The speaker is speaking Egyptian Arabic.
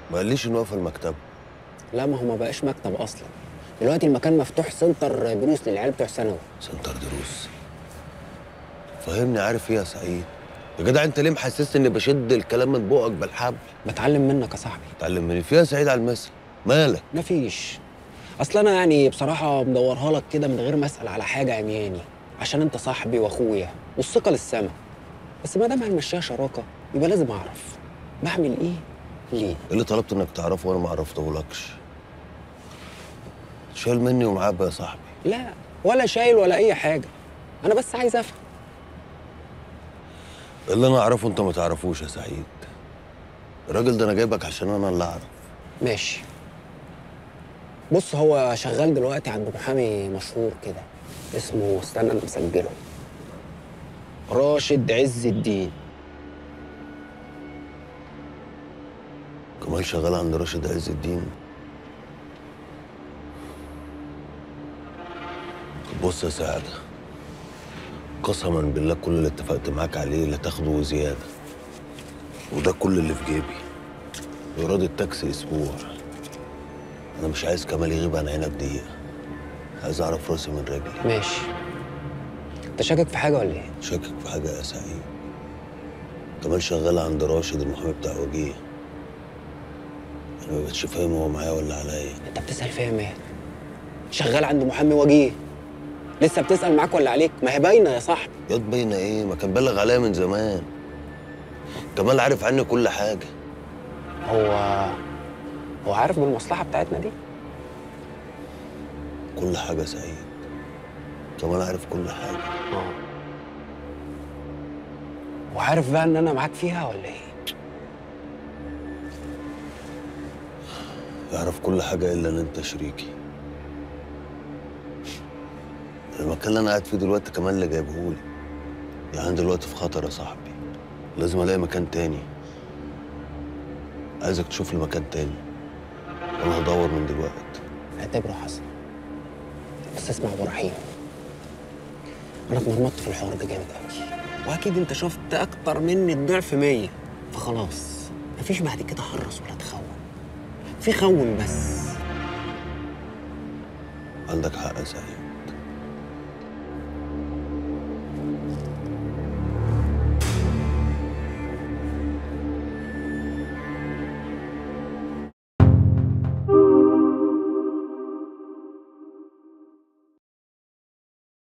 ما قاليش انه قفل المكتب لا ما هو ما بقاش مكتب اصلا دلوقتي المكان مفتوح سنتر دروس للعيال بتوع ثانوي سنتر دروس فهمني عارف ايه يا سعيد يا جدع انت ليه محسسني اني بشد الكلام من بقك بالحبل بتعلم منك يا صاحبي اتعلم مني فيها سعيد على المثل مالك مفيش اصل انا يعني بصراحه مدورها لك كده من غير ما اسال على حاجه عمياني عشان انت صاحبي واخويا والثقه للسما بس ما دام هنمشيها شراكه يبقى لازم اعرف بعمل ايه ليه إيه اللي طلبت انك تعرفه وانا ما عرفتهولكش شايل مني ومعبى يا صاحبي لا ولا شايل ولا اي حاجه انا بس عايز افهم اللي انا اعرفه انت ما تعرفوش يا سعيد الراجل ده انا جايبك عشان انا اللي اعرف ماشي بص هو شغال دلوقتي عند محامي مشهور كده اسمه استنى انا مسجله راشد عز الدين كمال شغال عند راشد عز الدين بص يا سعادة قسما بالله كل اللي اتفقت معاك عليه لا تاخده وزيادة وده كل اللي في جيبي إيراد التاكسي أسبوع أنا مش عايز كمال يغيب عن عينك دقيقة عايز أعرف راسي من رجلي ماشي انت شاكك في حاجه ولا ايه شاكك في حاجة يا سعيد كمال شغال عند راشد المحامي بتاع وجيه أنا ما بقتش فاهم هو معايا ولا عليا انت بتسال فيها مين شغال عند محامي وجيه لسه بتسال معاك ولا عليك ما هي باينه يا صاحبي ياض باينة إيه ما كان بلغ عليا من زمان كمال عارف عني كل حاجة هو هو عارف بالمصلحه بتاعتنا دي كل حاجة يا سعيد كمال عارف كل حاجة اه وعارف بقى ان انا معاك فيها ولا ايه يعرف كل حاجة إلا إن أنت شريكي المكان اللي أنا قاعد فيه دلوقتي كمان اللي جايبهولي يعني دلوقتي في خطر يا صاحبي لازم ألاقي مكان تاني عايزك تشوف لي مكان تاني وأنا هدور من دلوقتي اعتبره حصل بس اسمع ابو رحيم انا اتمرمطت في الحوار ده جامد قوي واكيد انت شفت اكتر مني الضعف مية فخلاص مفيش بعد كده حرص ولا تخون في خون بس عندك حق يا سعيد